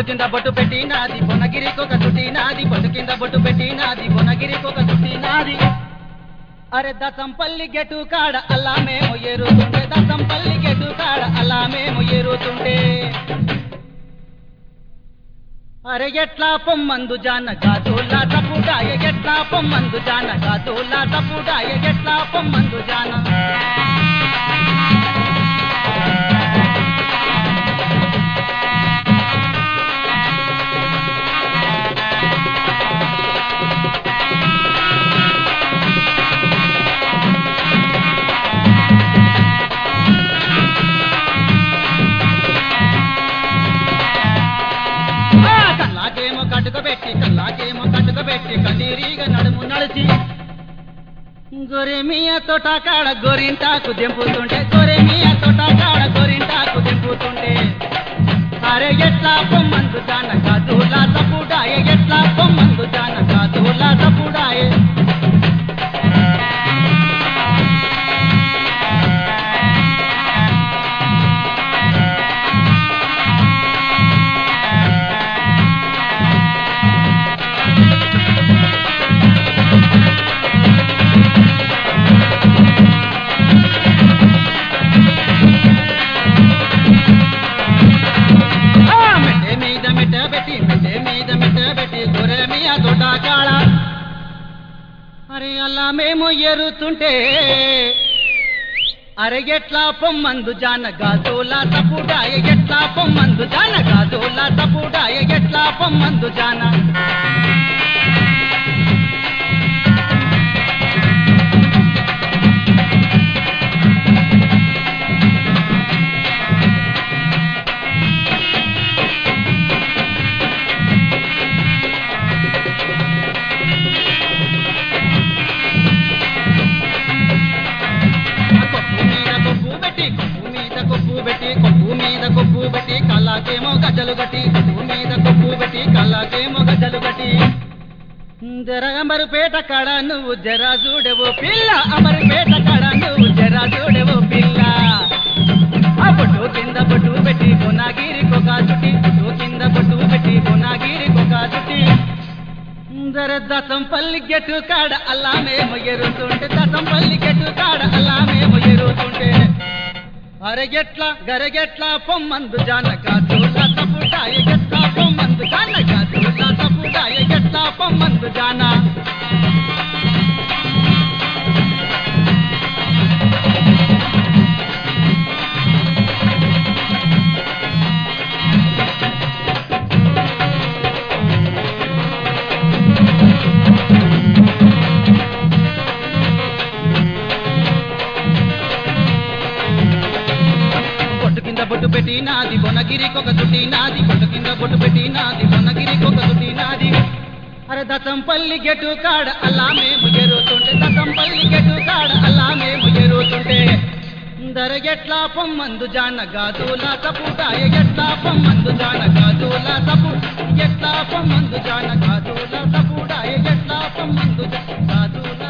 బొట్టు కింద బొట్టు పెట్టి నాది బొనగిరికొక చుట్టి నాది బొట్టు కింద బొట్టు పెట్టి నాది బొనగిరికొక చుట్టి నాది అరే దసంపల్లి గెటు కాడ అలా మేము ఎరుతుంటే దసంపల్లి గెటు కాడ అలా మేము ఎరుతుంటే అరే ఎట్లా పొమ్మందు జాన గాజులా తప్పుడాయ ఎట్లా పొమ్మందు జాన గాజులా తప్పుడాయ ఎట్లా పొమ్మందు జాన ఆ, కల్లాకేమో కట్టుకబెట్టి కల్లాకేమో కట్టుకబెట్టి కన్నీరిగా నడుము నడిచి గొరెమియ తోట కాడ గోరింటాకు దెంపుతుంటే గొరెమియ తోట కాడ గోరింటాకు దెంపుతుంటే అరే ఎట్లా పొమ్మందు జాన కాదులా తప్పుడాయ ఎట్లా పొమ్మందు జాన కాదులా తప్పుడాయ ఆ, మెట్టే మీద మెట్ట పెట్టి మెట్టే మీద మెట్ట పెట్టి గొరెమియ తోట కాడ అరే అలా మేము ఎరుతుంటే అరే ఎట్లా పొమ్మందు జాన గాజులా తప్పుడాయ ఎట్లా పొమ్మందు జాన గాజులా తప్పుడాయ ఎట్లా పొమ్మందు జాన కొప్పు మీద కొప్పు పెట్టి కొప్పు మీద కొప్పు పెట్టి కొప్పు మీద కొప్పు పెట్టి కళ్ళకేమో గజ్జలు కట్టి కొప్పు మీద కొప్పు పెట్టి కళ్ళకేమో గజ్జలు కట్టి జర అమరుపేట కాడ నువ్వు జర చూడవు పిల్ల అమరుపేట కాడ నువ్వు జర చూడవు పిల్ల ఆ బొట్టు కింద బొట్టు పెట్టి కొనాగిరి కొక చుట్టి బొట్టు కింద బొట్టు పెట్టి కొనాగిరి కొక చుట్టి జర దసం పల్లి గెట్టు కాడ అలా మేము ఎరుతుంటే దసం పల్లి గెట్టు కాడ అలా మేము ఎరుతుంటే అరగెట్ల గరగెట్ల పొమ్మందు జానక చూల తప్పుడాయ గెట్ల పొమ్మందు జానక చూల తప్పుడాయ గెట్ల పొమ్మందు జాన బొట్టు కింద బొట్టు పెట్టి నాది బొనగిరికొక చుట్టి నాది బొట్టు కింద బొట్టు పెట్టి నాది బొనగిరికొక చుట్టి నాది అరే దతంపల్లి గెటు కాడ అలా మేము ఎరుతుంటే దతంపల్లి గెటు కాడ అలా మేము ఎరుతుంటే దరగెట్లా పొమ్మందు జాన గాజుల తప్పుడాయ ఎట్లా పొమ్మందు జాన గాజుల తప్పు ఎట్లా పొమ్మందు జాన గాజుల తప్పుడాయ ఎట్లా పొమ్మందు జా- గాజుల